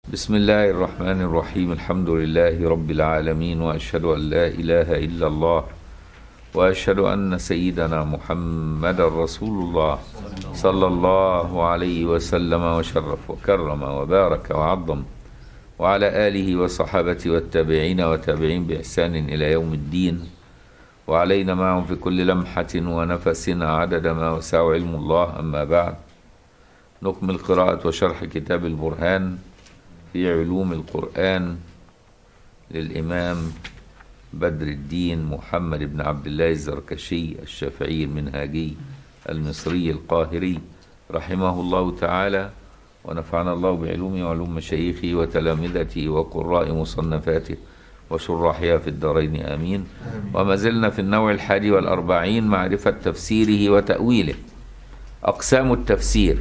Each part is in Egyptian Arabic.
بسم الله الرحمن الرحيم الحمد لله رب العالمين واشهد ان لا اله الا الله واشهد ان سيدنا محمد رسول الله صلى الله عليه وسلم وشرف وكرم وبارك وعظم وعلى اله وصحابته والتابعين وتابعين باحسان الى يوم الدين وعلينا معهم في كل لمحه ونفس عدد ما وسع علم الله اما بعد نكمل قراءه وشرح كتاب البرهان في علوم القرآن للإمام بدر الدين محمد بن عبد الله الزركشي الشافعي المنهاجي المصري القاهري رحمه الله تعالى ونفعنا الله بعلومه وعلوم مشايخه وتلامذته وقراء مصنفاته وشراحها في الدارين آمين وما زلنا في النوع الحادي والأربعين معرفة تفسيره وتأويله أقسام التفسير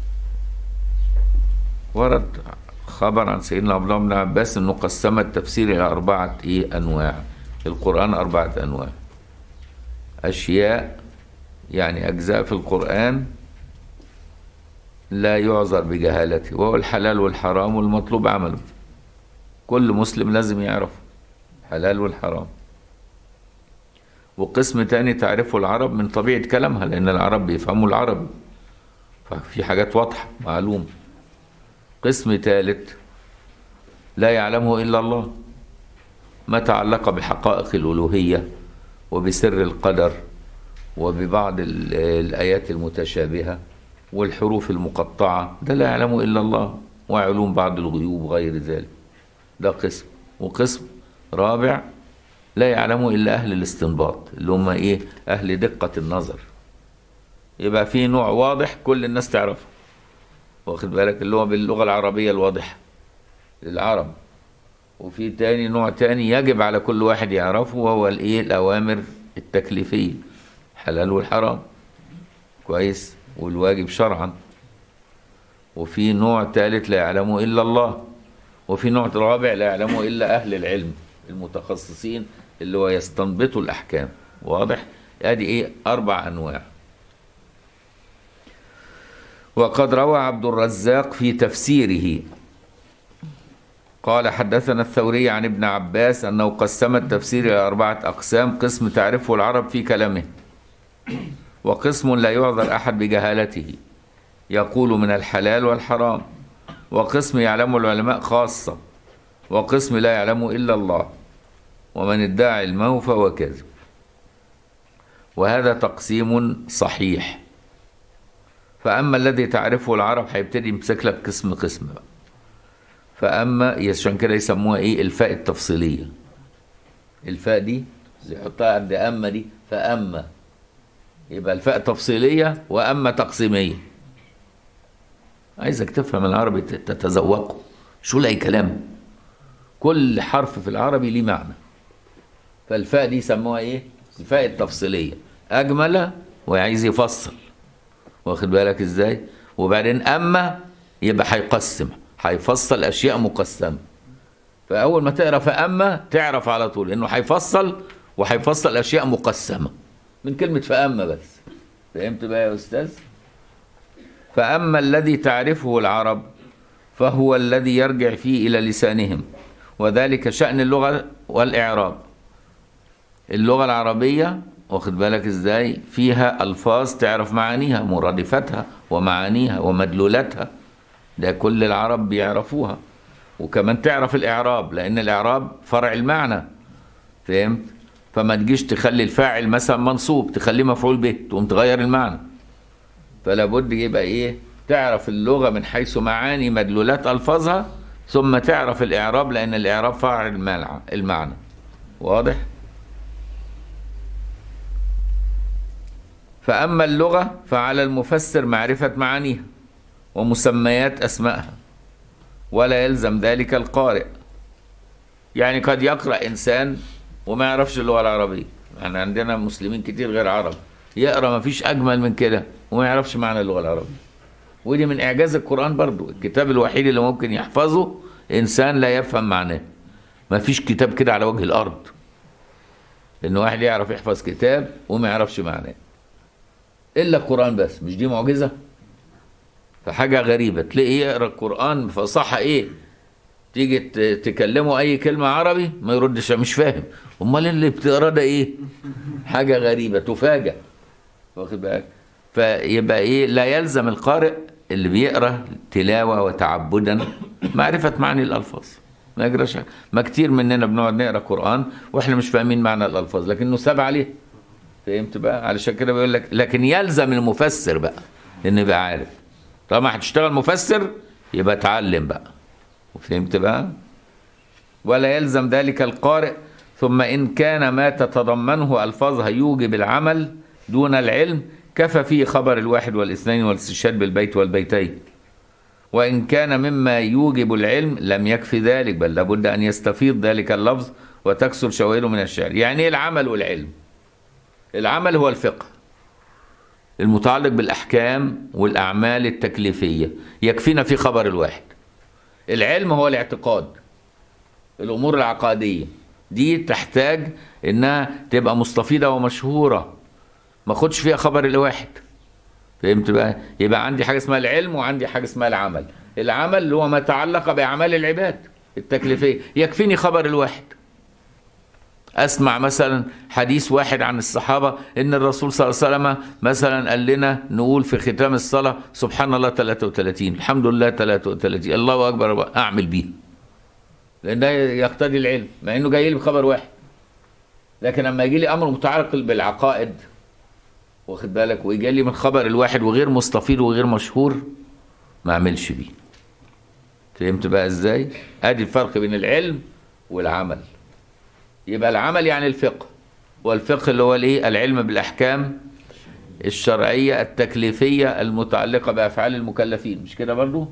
ورد خبر عن سيدنا عبد الله بن عباس انه قسم التفسير الى اربعه ايه انواع القران اربعه انواع اشياء يعني اجزاء في القران لا يعذر بجهالته وهو الحلال والحرام والمطلوب عمله كل مسلم لازم يعرف حلال والحرام وقسم تاني تعرفه العرب من طبيعة كلامها لأن العرب بيفهموا العربي ففي حاجات واضحة معلومة قسم ثالث لا يعلمه الا الله ما تعلق بحقائق الالوهيه وبسر القدر وببعض الايات المتشابهه والحروف المقطعه ده لا يعلمه الا الله وعلوم بعض الغيوب غير ذلك ده قسم وقسم رابع لا يعلمه الا اهل الاستنباط اللي هم ايه اهل دقه النظر يبقى في نوع واضح كل الناس تعرفه واخد بالك اللي هو باللغة العربية الواضحة للعرب وفي تاني نوع تاني يجب على كل واحد يعرفه وهو الايه الأوامر التكليفية حلال والحرام كويس والواجب شرعا وفي نوع ثالث لا يعلمه إلا الله وفي نوع رابع لا يعلمه إلا أهل العلم المتخصصين اللي هو يستنبطوا الأحكام واضح ادي ايه أربع أنواع وقد روى عبد الرزاق في تفسيره قال حدثنا الثوري عن ابن عباس أنه قسم التفسير إلى أربعة أقسام قسم تعرفه العرب في كلامه وقسم لا يعذر أحد بجهالته يقول من الحلال والحرام وقسم يعلمه العلماء خاصة وقسم لا يعلمه إلا الله ومن ادعى علمه فهو كاذب وهذا تقسيم صحيح فأما الذي تعرفه العرب هيبتدي يمسك لك قسم قسم بقى فأما عشان كده يسموها إيه الفاء التفصيلية الفاء دي يحطها عند أما دي فأما يبقى الفاء تفصيلية وأما تقسيمية عايزك تفهم العربي تتذوقه شو لأي كلام كل حرف في العربي ليه معنى فالفاء دي يسموها ايه الفاء التفصيلية أجمل وعايز يفصل واخد بالك ازاي وبعدين اما يبقى هيقسم هيفصل اشياء مقسمه فاول ما تقرا فاما تعرف على طول انه هيفصل وهيفصل اشياء مقسمه من كلمه فاما بس فهمت بقى يا استاذ فاما الذي تعرفه العرب فهو الذي يرجع فيه الى لسانهم وذلك شان اللغه والاعراب اللغه العربيه واخد بالك ازاي فيها الفاظ تعرف معانيها مرادفتها ومعانيها ومدلولاتها ده كل العرب بيعرفوها وكمان تعرف الاعراب لان الاعراب فرع المعنى فهمت فما تجيش تخلي الفاعل مثلا منصوب تخليه مفعول به تقوم تغير المعنى فلا بد يبقى ايه تعرف اللغه من حيث معاني مدلولات الفاظها ثم تعرف الاعراب لان الاعراب فرع المعنى واضح فأما اللغة فعلى المفسر معرفة معانيها ومسميات أسمائها ولا يلزم ذلك القارئ يعني قد يقرأ إنسان وما يعرفش اللغة العربية احنا عندنا مسلمين كتير غير عرب يقرأ ما فيش أجمل من كده وما يعرفش معنى اللغة العربية ودي من إعجاز القرآن برضو الكتاب الوحيد اللي ممكن يحفظه إنسان لا يفهم معناه ما فيش كتاب كده على وجه الأرض إن واحد يعرف يحفظ كتاب وما يعرفش معناه الا القران بس مش دي معجزه فحاجه غريبه تلاقيه يقرا القران بفصاحه ايه تيجي ت- تكلمه اي كلمه عربي ما يردش مش فاهم امال اللي بتقرا ده ايه حاجه غريبه تفاجأ واخد بالك فيبقى ايه لا يلزم القارئ اللي بيقرا تلاوه وتعبدا معرفه معاني الالفاظ ما يجراش حاجة. ما كتير مننا بنقعد نقرا قران واحنا مش فاهمين معنى الالفاظ لكنه ساب عليه فهمت بقى علشان كده بيقول لك لكن يلزم المفسر بقى انه يبقى عارف طالما هتشتغل مفسر يبقى اتعلم بقى فهمت بقى ولا يلزم ذلك القارئ ثم إن كان ما تتضمنه ألفاظها يوجب العمل دون العلم كفى فيه خبر الواحد والاثنين والاستشهاد بالبيت والبيتين وإن كان مما يوجب العلم لم يكفي ذلك بل لابد أن يستفيض ذلك اللفظ وتكسر شواهده من الشعر يعني إيه العمل والعلم العمل هو الفقه المتعلق بالأحكام والأعمال التكليفية يكفينا في خبر الواحد العلم هو الاعتقاد الامور العقاديه دي تحتاج انها تبقى مستفيضه ومشهوره ما اخدش فيها خبر الواحد فهمت بقى يبقى عندي حاجه اسمها العلم وعندي حاجه اسمها العمل العمل اللي هو ما تعلق باعمال العباد التكليفيه يكفيني خبر الواحد اسمع مثلا حديث واحد عن الصحابه ان الرسول صلى الله عليه وسلم مثلا قال لنا نقول في ختام الصلاه سبحان الله 33 الحمد لله 33 الله اكبر اعمل بيه لان ده يقتضي العلم مع انه جاي لي بخبر واحد لكن لما يجي لي امر متعلق بالعقائد واخد بالك ويجي لي من خبر الواحد وغير مستفيض وغير مشهور ما اعملش بيه فهمت بقى ازاي ادي الفرق بين العلم والعمل يبقى العمل يعني الفقه والفقه اللي هو الايه العلم بالاحكام الشرعيه التكليفيه المتعلقه بافعال المكلفين مش كده برضو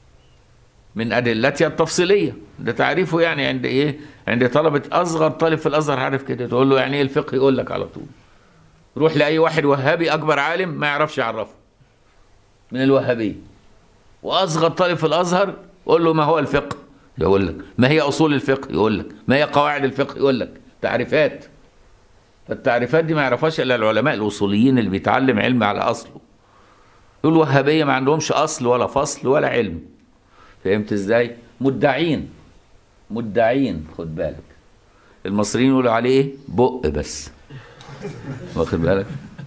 من ادلتها التفصيليه ده تعريفه يعني عند ايه عند طلبه اصغر طالب في الازهر عارف كده تقول له يعني ايه الفقه يقول لك على طول روح لاي واحد وهابي اكبر عالم ما يعرفش يعرفه من الوهابيه واصغر طالب في الازهر قول له ما هو الفقه يقول لك ما هي اصول الفقه يقول لك ما هي قواعد الفقه يقول لك تعريفات فالتعريفات دي ما يعرفهاش الا العلماء الاصوليين اللي بيتعلم علم على اصله دول الوهابيه ما عندهمش اصل ولا فصل ولا علم فهمت ازاي مدعين مدعين خد بالك المصريين يقولوا عليه ايه بق بس واخد بالك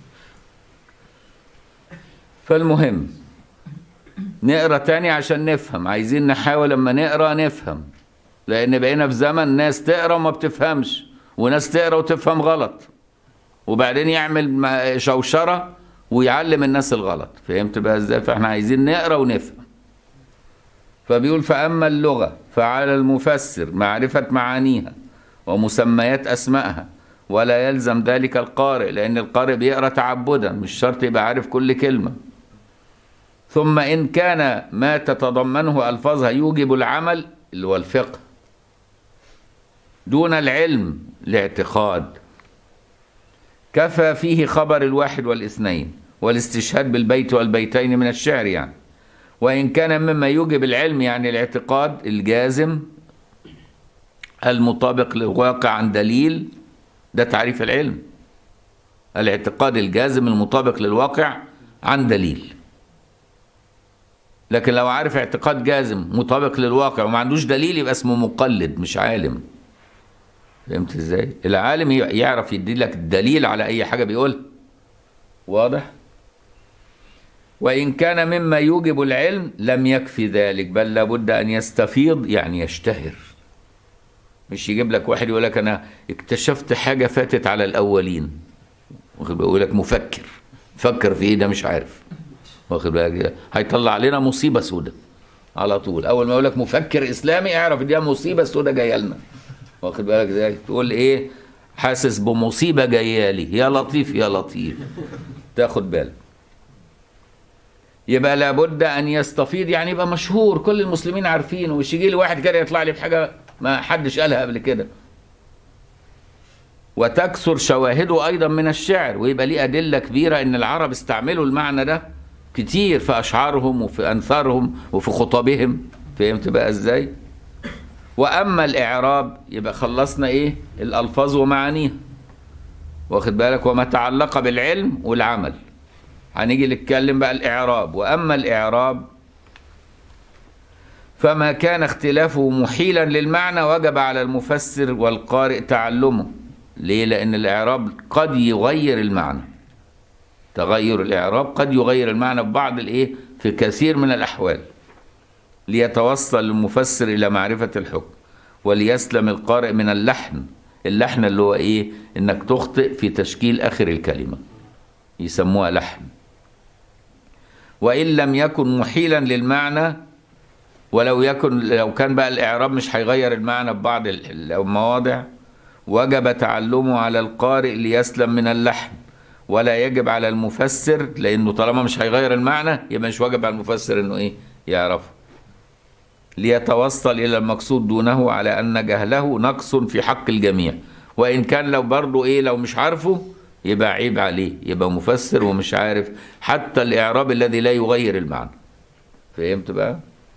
فالمهم نقرا تاني عشان نفهم عايزين نحاول لما نقرا نفهم لان بقينا في زمن ناس تقرا وما بتفهمش وناس تقرا وتفهم غلط وبعدين يعمل م- شوشره ويعلم الناس الغلط فهمت بقى ازاي فاحنا عايزين نقرا ونفهم فبيقول فاما اللغه فعلى المفسر معرفه معانيها ومسميات اسمائها ولا يلزم ذلك القارئ لان القارئ بيقرا تعبدا مش شرط يبقى عارف كل كلمه ثم إن كان ما تتضمنه ألفاظها يوجب العمل اللي هو الفقه دون العلم الاعتقاد كفى فيه خبر الواحد والاثنين والاستشهاد بالبيت والبيتين من الشعر يعني وإن كان مما يوجب العلم يعني الاعتقاد الجازم المطابق للواقع عن دليل ده تعريف العلم الاعتقاد الجازم المطابق للواقع عن دليل لكن لو عارف اعتقاد جازم مطابق للواقع وما عندوش دليل يبقى اسمه مقلد مش عالم فهمت ازاي العالم ي- يعرف يدي لك الدليل على اي حاجه بيقولها واضح وان كان مما يوجب العلم لم يكفي ذلك بل لابد ان يستفيض يعني يشتهر مش يجيب لك واحد يقول لك انا اكتشفت حاجه فاتت على الاولين واخد بالك؟ يقول لك مفكر فكر في ايه ده مش عارف واخد بالك هيطلع علينا مصيبه سودة على طول اول ما يقول لك مفكر اسلامي اعرف دي مصيبه سودة جايه لنا واخد بالك ازاي تقول ايه حاسس بمصيبه جايه لي يا لطيف يا لطيف تاخد بالك يبقى لابد ان يستفيض يعني يبقى مشهور كل المسلمين عارفينه مش يجي لي واحد كده يطلع لي بحاجه ما حدش قالها قبل كده وتكثر شواهده ايضا من الشعر ويبقى ليه ادله كبيره ان العرب استعملوا المعنى ده كتير في اشعارهم وفي انثارهم وفي خطبهم فهمت بقى ازاي واما الاعراب يبقى خلصنا ايه الالفاظ ومعانيها واخد بالك وما تعلق بالعلم والعمل هنيجي نتكلم بقى الاعراب واما الاعراب فما كان اختلافه محيلا للمعنى وجب على المفسر والقارئ تعلمه ليه لأن الإعراب قد يغير المعنى تغير الإعراب قد يغير المعنى في بعض الإيه في كثير من الأحوال ليتوصل المفسر إلى معرفة الحكم وليسلم القارئ من اللحن اللحن اللي هو إيه إنك تخطئ في تشكيل آخر الكلمة يسموها لحن وإن لم يكن محيلا للمعنى ولو يكن لو كان بقى الإعراب مش هيغير المعنى في بعض المواضع وجب تعلمه على القارئ ليسلم من اللحن ولا يجب على المفسر لأنه طالما مش هيغير المعنى يبقى مش واجب على المفسر إنه إيه يعرفه ليتوصل إلى المقصود دونه على أن جهله نقص في حق الجميع وإن كان لو برضه إيه لو مش عارفه يبقى عيب عليه يبقى مفسر ومش عارف حتى الإعراب الذي لا يغير المعنى فهمت بقى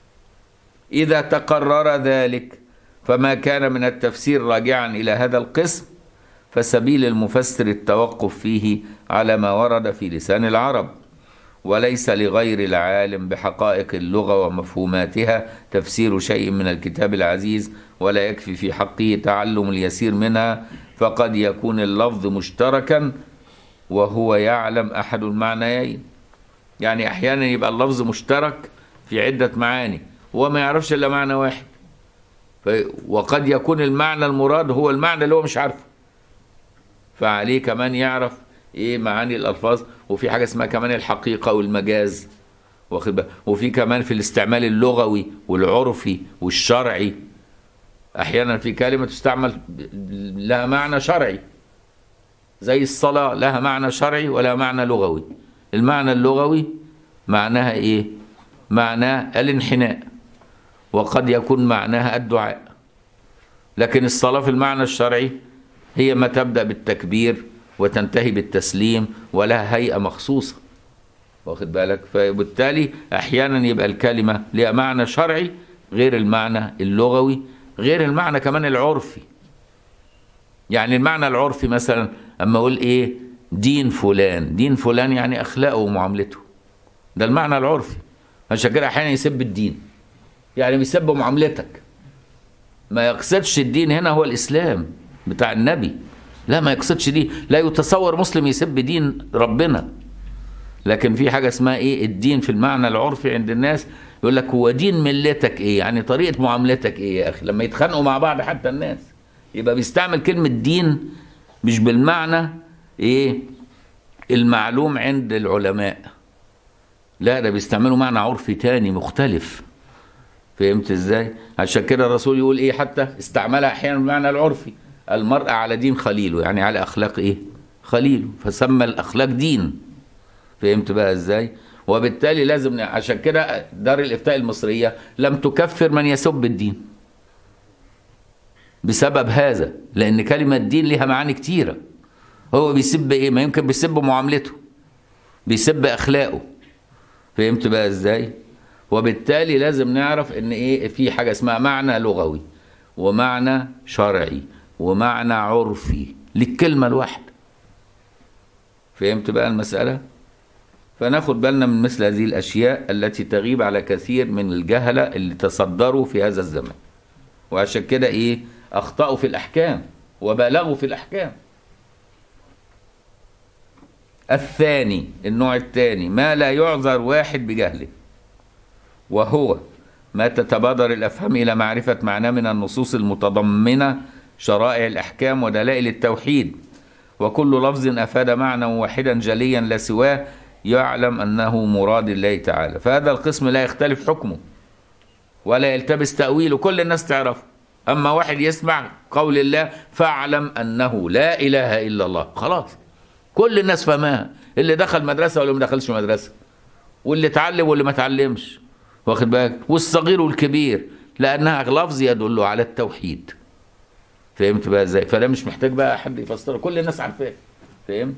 إذا تقرر ذلك فما كان من التفسير راجعا إلى هذا القسم فسبيل المفسر التوقف فيه على ما ورد في لسان العرب وليس لغير العالم بحقائق اللغة ومفهوماتها تفسير شيء من الكتاب العزيز ولا يكفي في حقه تعلم اليسير منها فقد يكون اللفظ مشتركا وهو يعلم أحد المعنيين يعني أحيانا يبقى اللفظ مشترك في عدة معاني هو ما يعرفش إلا معنى واحد وقد يكون المعنى المراد هو المعنى اللي هو مش عارفه فعليه كمان يعرف ايه معاني الالفاظ وفي حاجه اسمها كمان الحقيقه والمجاز واخد بالك وفي كمان في الاستعمال اللغوي والعرفي والشرعي احيانا في كلمه تستعمل لها معنى شرعي زي الصلاه لها معنى شرعي ولها معنى لغوي المعنى اللغوي معناها ايه معناه الانحناء وقد يكون معناها الدعاء لكن الصلاه في المعنى الشرعي هي ما تبدا بالتكبير وتنتهي بالتسليم ولها هيئة مخصوصة واخد بالك فبالتالي أحيانا يبقى الكلمة لها معنى شرعي غير المعنى اللغوي غير المعنى كمان العرفي يعني المعنى العرفي مثلا أما أقول إيه دين فلان دين فلان يعني أخلاقه ومعاملته ده المعنى العرفي عشان كده أحيانا يسب الدين يعني بيسب معاملتك ما يقصدش الدين هنا هو الإسلام بتاع النبي لا ما يقصدش دي لا يتصور مسلم يسب دين ربنا لكن في حاجه اسمها ايه الدين في المعنى العرفي عند الناس يقول لك هو دين ملتك ايه يعني طريقه معاملتك ايه يا اخي لما يتخانقوا مع بعض حتى الناس يبقى بيستعمل كلمه دين مش بالمعنى ايه المعلوم عند العلماء لا ده بيستعملوا معنى عرفي تاني مختلف فهمت ازاي عشان كده الرسول يقول ايه حتى استعملها احيانا بالمعنى العرفي المرء على دين خليله يعني على اخلاق ايه خليله فسمى الاخلاق دين فهمت بقى ازاي وبالتالي لازم عشان كده دار الافتاء المصريه لم تكفر من يسب الدين بسبب هذا لان كلمه دين لها معاني كتيره هو بيسب ايه ما يمكن بيسب معاملته بيسب اخلاقه فهمت بقى ازاي وبالتالي لازم نعرف ان ايه في حاجه اسمها معنى لغوي ومعنى شرعي ومعنى عرفي للكلمة الواحدة فهمت بقى المسألة فناخد بالنا من مثل هذه الأشياء التي تغيب على كثير من الجهلة اللي تصدروا في هذا الزمن وعشان كده إيه أخطأوا في الأحكام وبالغوا في الأحكام الثاني النوع الثاني ما لا يعذر واحد بجهله وهو ما تتبادر الأفهام إلى معرفة معناه من النصوص المتضمنة شرائع الأحكام ودلائل التوحيد وكل لفظ أفاد معنى واحدا جليا لا سواه يعلم أنه مراد الله تعالى فهذا القسم لا يختلف حكمه ولا يلتبس تأويله كل الناس تعرفه أما واحد يسمع قول الله فاعلم أنه لا إله إلا الله خلاص كل الناس فهمها اللي دخل مدرسة واللي ما دخلش مدرسة واللي اتعلم واللي ما اتعلمش واخد بالك والصغير والكبير لأنها لفظ يدل على التوحيد فهمت بقى ازاي فده مش محتاج بقى حد يفسره كل الناس عارفاه فهمت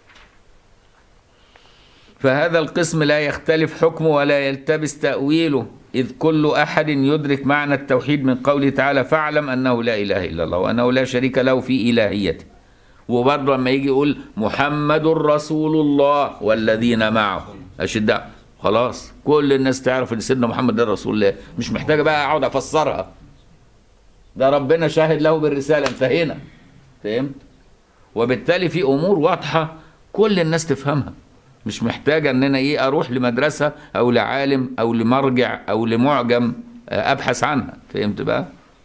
فهذا القسم لا يختلف حكمه ولا يلتبس تأويله إذ كل أحد يدرك معنى التوحيد من قوله تعالى فاعلم أنه لا إله إلا الله وأنه لا شريك له في إلهيته وبرضه لما يجي يقول محمد رسول الله والذين معه أشداء خلاص كل الناس تعرف ان سيدنا محمد ده رسول الله مش محتاجه بقى اقعد افسرها ده ربنا شاهد له بالرساله انتهينا فهمت وبالتالي في امور واضحه كل الناس تفهمها مش محتاجه ان انا ايه اروح لمدرسه او لعالم او لمرجع او لمعجم ابحث عنها فهمت بقى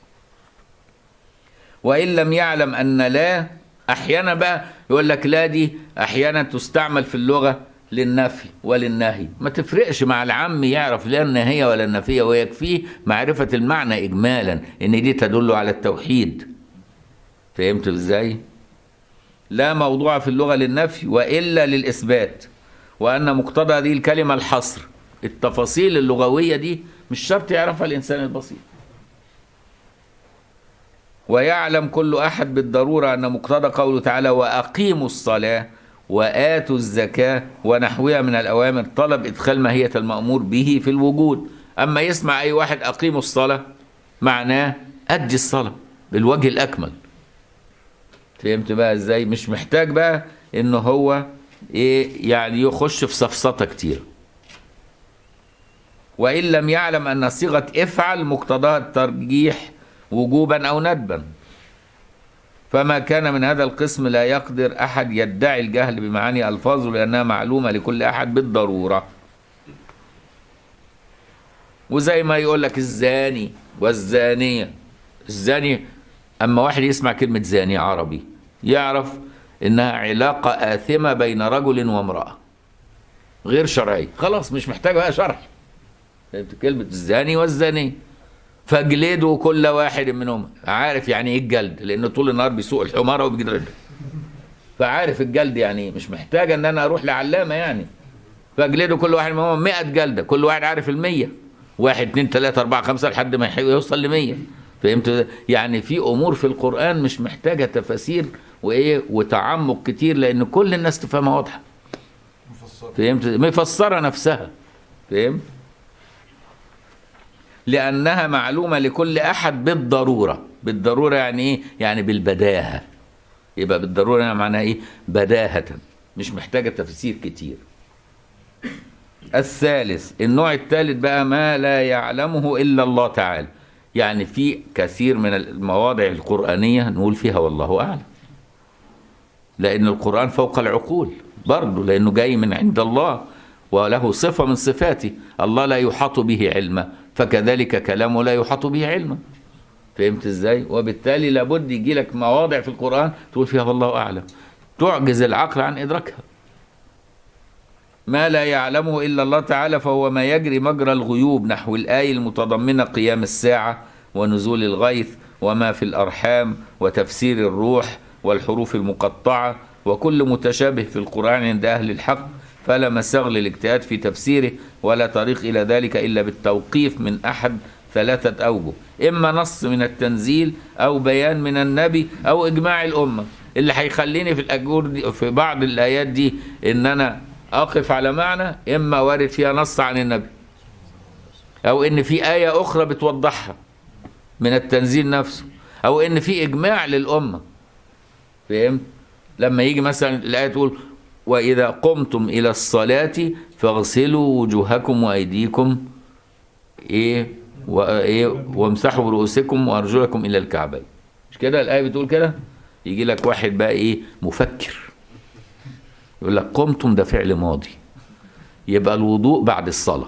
وان لم يعلم ان لا احيانا بقى يقول لك لا دي احيانا تستعمل في اللغه للنفي وللنهي ما تفرقش مع العام يعرف لا النهية ولا النفية ويكفيه معرفة المعنى إجمالا إن دي تدل على التوحيد فهمت إزاي؟ لا موضوع في اللغة للنفي وإلا للإثبات وأن مقتضى هذه الكلمة الحصر التفاصيل اللغوية دي مش شرط يعرفها الإنسان البسيط ويعلم كل أحد بالضرورة أن مقتضى قوله تعالى وأقيموا الصلاة وآتوا الزكاة ونحوها من الأوامر طلب إدخال ماهية المأمور به في الوجود أما يسمع أي واحد أقيموا الصلاة معناه أدي الصلاة بالوجه الأكمل فهمت بقى إزاي مش محتاج بقى إن هو إيه يعني يخش في سفسطة كتير وإن لم يعلم أن صيغة افعل مقتضاها الترجيح وجوبا أو ندبا فما كان من هذا القسم لا يقدر أحد يدعي الجهل بمعاني ألفاظه لأنها معلومة لكل أحد بالضرورة وزي ما يقول لك الزاني والزانية الزاني أما واحد يسمع كلمة زاني عربي يعرف إنها علاقة آثمة بين رجل وامرأة غير شرعية خلاص مش محتاج بقى شرح فهمت كلمة الزاني والزانية فاجلدوا كل واحد منهم عارف يعني ايه الجلد لانه طول النهار بيسوق الحماره وبيجلد فعارف الجلد يعني ايه مش محتاج ان انا اروح لعلامه يعني فاجلدوا كل واحد منهم 100 جلده كل واحد عارف ال100 واحد اتنين تلاته اربعه خمسه لحد ما يوصل ل 100 فهمت يعني في امور في القران مش محتاجه تفاسير وايه وتعمق كتير لان كل الناس تفهمها واضحه فهمت مفسره نفسها فهمت لأنها معلومة لكل أحد بالضرورة بالضرورة يعني إيه؟ يعني بالبداهة يبقى بالضرورة يعني معناها إيه؟ بداهة مش محتاجة تفسير كتير الثالث النوع الثالث بقى ما لا يعلمه إلا الله تعالى يعني في كثير من المواضع القرآنية نقول فيها والله أعلم لأن القرآن فوق العقول برضه لأنه جاي من عند الله وله صفة من صفاته الله لا يحاط به علما فكذلك كلامه لا يحاط به علما فهمت ازاي وبالتالي لابد يجي لك مواضع في القرآن تقول فيها والله أعلم تعجز العقل عن إدراكها ما لا يعلمه إلا الله تعالى فهو ما يجري مجرى الغيوب نحو الآية المتضمنة قيام الساعة ونزول الغيث وما في الأرحام وتفسير الروح والحروف المقطعة وكل متشابه في القرآن عند أهل الحق فلا مساغ للاجتهاد في تفسيره ولا طريق إلى ذلك إلا بالتوقيف من أحد ثلاثة أوجه إما نص من التنزيل أو بيان من النبي أو إجماع الأمة اللي هيخليني في الأجور دي في بعض الآيات دي إن أنا أقف على معنى إما وارد فيها نص عن النبي أو إن في آية أخرى بتوضحها من التنزيل نفسه أو إن في إجماع للأمة فهمت؟ لما يجي مثلا الآية تقول وإذا قمتم إلى الصلاة فاغسلوا وجوهكم وأيديكم إيه وإيه وامسحوا برؤوسكم وأرجلكم إلى الكعبين مش كده الآية بتقول كده يجي لك واحد بقى إيه مفكر يقول لك قمتم ده فعل ماضي يبقى الوضوء بعد الصلاة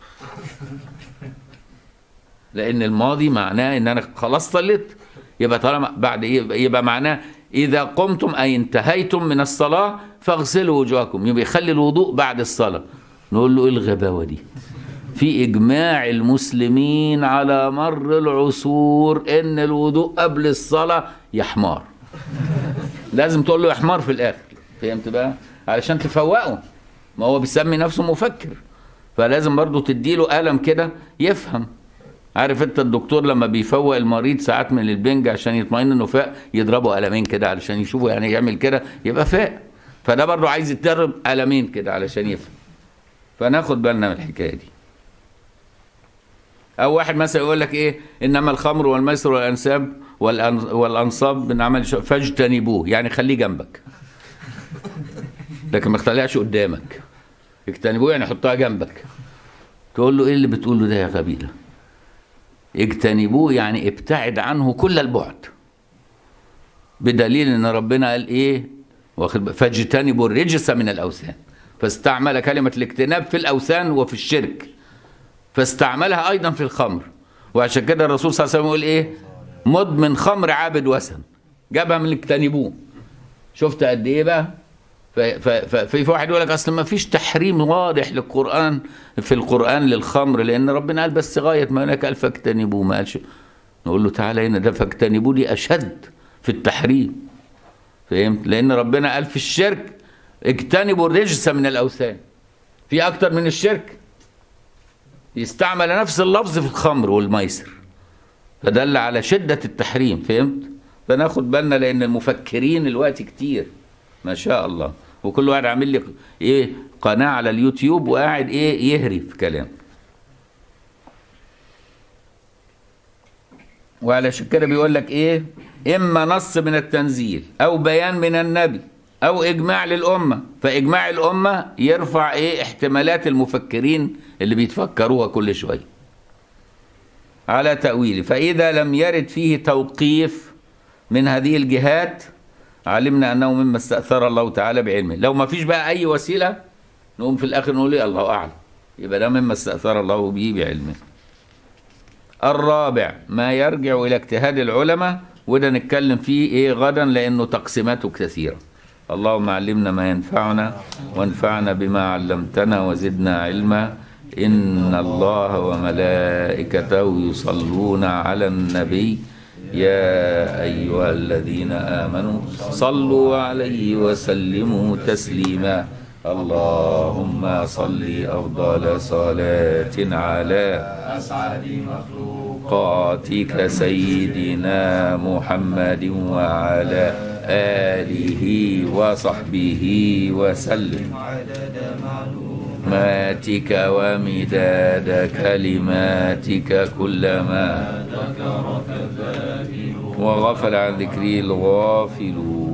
لأن الماضي معناه إن أنا خلاص صليت يبقى طالما بعد إيه يبقى معناه إذا قمتم أي انتهيتم من الصلاة فاغسلوا وجوهكم يبقى يخلي الوضوء بعد الصلاة نقول له إيه الغباوة دي في إجماع المسلمين على مر العصور إن الوضوء قبل الصلاة يا حمار لازم تقول له يا حمار في الآخر فهمت بقى علشان تفوقه ما هو بيسمي نفسه مفكر فلازم برضه تديله قلم كده يفهم عارف انت الدكتور لما بيفوق المريض ساعات من البنج عشان يطمئن انه فاق يضربه قلمين كده علشان يشوفه يعني يعمل كده يبقى فاق فده برضه عايز يتدرب قلمين كده علشان يفهم فناخد بالنا من الحكايه دي او واحد مثلا يقول لك ايه انما الخمر والميسر والانساب والانصاب من عمل فاجتنبوه يعني خليه جنبك لكن ما تخليهاش قدامك اجتنبوه يعني حطها جنبك تقول له ايه اللي بتقوله ده يا غبي ده اجتنبوه يعني ابتعد عنه كل البعد بدليل ان ربنا قال ايه واخد بال- فاجتنبوا الرجس من الاوثان فاستعمل كلمه الاجتناب في الاوثان وفي الشرك فاستعملها ايضا في الخمر وعشان كده الرسول صلى الله عليه وسلم يقول ايه مدمن خمر عابد وثن جابها من اجتنبوه شفت قد ايه بقى ف- ف- ف- في واحد يقول لك اصل ما فيش تحريم واضح للقران في القران للخمر لان ربنا قال بس غايه ما هناك قال فاجتنبوه ما قالش نقول له تعالى هنا ده فاجتنبوه دي اشد في التحريم فهمت لان ربنا قال في الشرك اجتنبوا الرجس من الاوثان في اكتر من الشرك يستعمل نفس اللفظ في الخمر والميسر فدل على شدة التحريم فهمت فناخد بالنا لأن المفكرين الوقت كتير ما شاء الله وكل واحد عامل لي ايه قناة على اليوتيوب وقاعد ايه يهري في كلام وعلشان كده بيقول لك ايه اما نص من التنزيل او بيان من النبي او اجماع للامه فاجماع الامه يرفع ايه احتمالات المفكرين اللي بيتفكروها كل شويه على تاويله فاذا لم يرد فيه توقيف من هذه الجهات علمنا انه مما استاثر الله تعالى بعلمه لو ما فيش بقى اي وسيله نقوم في الاخر نقول ايه الله اعلم يبقى ده مما استاثر الله به بعلمه الرابع ما يرجع الى اجتهاد العلماء وده نتكلم فيه ايه غدا لانه تقسيماته كثيره اللهم علمنا ما ينفعنا وانفعنا بما علمتنا وزدنا علما ان الله وملائكته يصلون على النبي يا ايها الذين امنوا صلوا عليه وسلموا تسليما اللهم صل افضل صلاه على مخلوقاتك سيدنا محمد وعلى آله وصحبه وسلم ماتك ومداد كلماتك كلما وغفل عن ذكري الغافلون